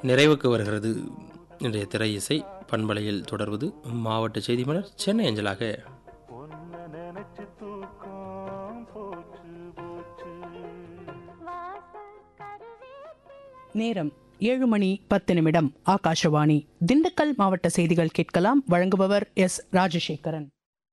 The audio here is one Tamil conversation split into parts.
நிறைவுக்கு வருகிறது இன்றைய திரை இசை பண்பலையில் தொடர்வது மாவட்ட செய்தி மலர் சென்னை அஞ்சலாக ஒன்ன நினைச்சு தூக்கம் போச்சு போச்சு நேரம் ஏழு மணி பத்து நிமிடம் ஆகாஷவாணி திண்டுக்கல் மாவட்ட செய்திகள் கேட்கலாம் வழங்குபவர் எஸ் ராஜசேகரன்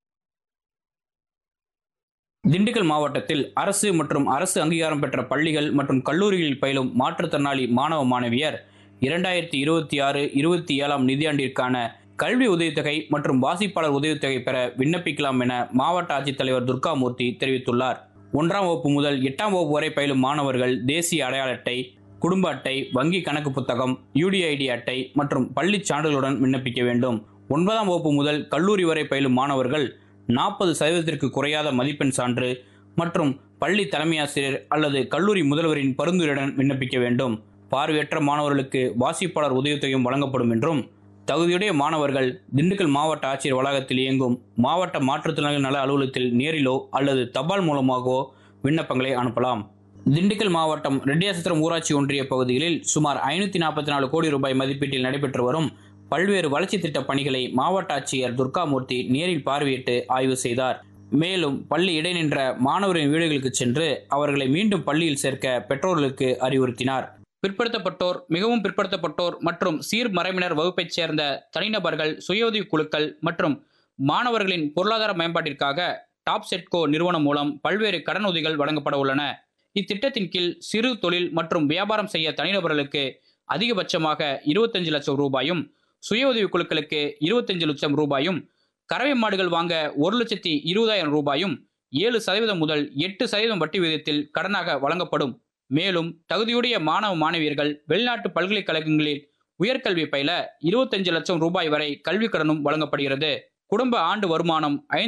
திண்டுக்கல் மாவட்டத்தில் அரசு மற்றும் அரசு அங்கீகாரம் பெற்ற பள்ளிகள் மற்றும் கல்லூரிகளில் பயிலும் மாற்றுத்திறனாளி மாணவ மாணவியர் இரண்டாயிரத்தி இருபத்தி ஆறு இருபத்தி ஏழாம் நிதியாண்டிற்கான கல்வி உதவித்தொகை மற்றும் வாசிப்பாளர் உதவித்தொகை பெற விண்ணப்பிக்கலாம் என மாவட்ட ஆட்சித்தலைவர் துர்காமூர்த்தி தெரிவித்துள்ளார் ஒன்றாம் வகுப்பு முதல் எட்டாம் வகுப்பு வரை பயிலும் மாணவர்கள் தேசிய அடையாள அட்டை குடும்ப அட்டை வங்கி கணக்கு புத்தகம் யூடிஐடி அட்டை மற்றும் பள்ளி சான்றிதழுடன் விண்ணப்பிக்க வேண்டும் ஒன்பதாம் வகுப்பு முதல் கல்லூரி வரை பயிலும் மாணவர்கள் நாற்பது சதவீதத்திற்கு குறையாத மதிப்பெண் சான்று மற்றும் பள்ளி தலைமையாசிரியர் அல்லது கல்லூரி முதல்வரின் பரிந்துரையுடன் விண்ணப்பிக்க வேண்டும் பார்வையற்ற மாணவர்களுக்கு வாசிப்பாளர் உதவித்தொகையும் வழங்கப்படும் என்றும் தகுதியுடைய மாணவர்கள் திண்டுக்கல் மாவட்ட ஆட்சியர் வளாகத்தில் இயங்கும் மாவட்ட மாற்றுத்திறனாளிகள் நல அலுவலகத்தில் நேரிலோ அல்லது தபால் மூலமாகவோ விண்ணப்பங்களை அனுப்பலாம் திண்டுக்கல் மாவட்டம் ரெட்டியாசத்திரம் ஊராட்சி ஒன்றிய பகுதிகளில் சுமார் ஐநூத்தி நாற்பத்தி நாலு கோடி ரூபாய் மதிப்பீட்டில் நடைபெற்று வரும் பல்வேறு வளர்ச்சி திட்ட பணிகளை மாவட்ட ஆட்சியர் துர்காமூர்த்தி நேரில் பார்வையிட்டு ஆய்வு செய்தார் மேலும் பள்ளி இடைநின்ற மாணவரின் வீடுகளுக்கு சென்று அவர்களை மீண்டும் பள்ளியில் சேர்க்க பெற்றோர்களுக்கு அறிவுறுத்தினார் பிற்படுத்தப்பட்டோர் மிகவும் பிற்படுத்தப்பட்டோர் மற்றும் சீர்மறைவினர் வகுப்பைச் சேர்ந்த தனிநபர்கள் சுய உதவிக் குழுக்கள் மற்றும் மாணவர்களின் பொருளாதார மேம்பாட்டிற்காக டாப் செட்கோ நிறுவனம் மூலம் பல்வேறு கடன் உதவிகள் வழங்கப்பட உள்ளன இத்திட்டத்தின் கீழ் சிறு தொழில் மற்றும் வியாபாரம் செய்ய தனிநபர்களுக்கு அதிகபட்சமாக இருபத்தஞ்சு லட்சம் ரூபாயும் சுய உதவிக் குழுக்களுக்கு இருபத்தஞ்சு லட்சம் ரூபாயும் கறவை மாடுகள் வாங்க ஒரு லட்சத்தி இருபதாயிரம் ரூபாயும் ஏழு சதவீதம் முதல் எட்டு சதவீதம் வட்டி விகிதத்தில் கடனாக வழங்கப்படும் மேலும் தகுதியுடைய மாணவ மாணவியர்கள் வெளிநாட்டு பல்கலைக்கழகங்களில் உயர்கல்வி பயில இருபத்தஞ்சு லட்சம் ரூபாய் வரை கல்விக் கடனும் வழங்கப்படுகிறது குடும்ப ஆண்டு வருமானம் ஐந்து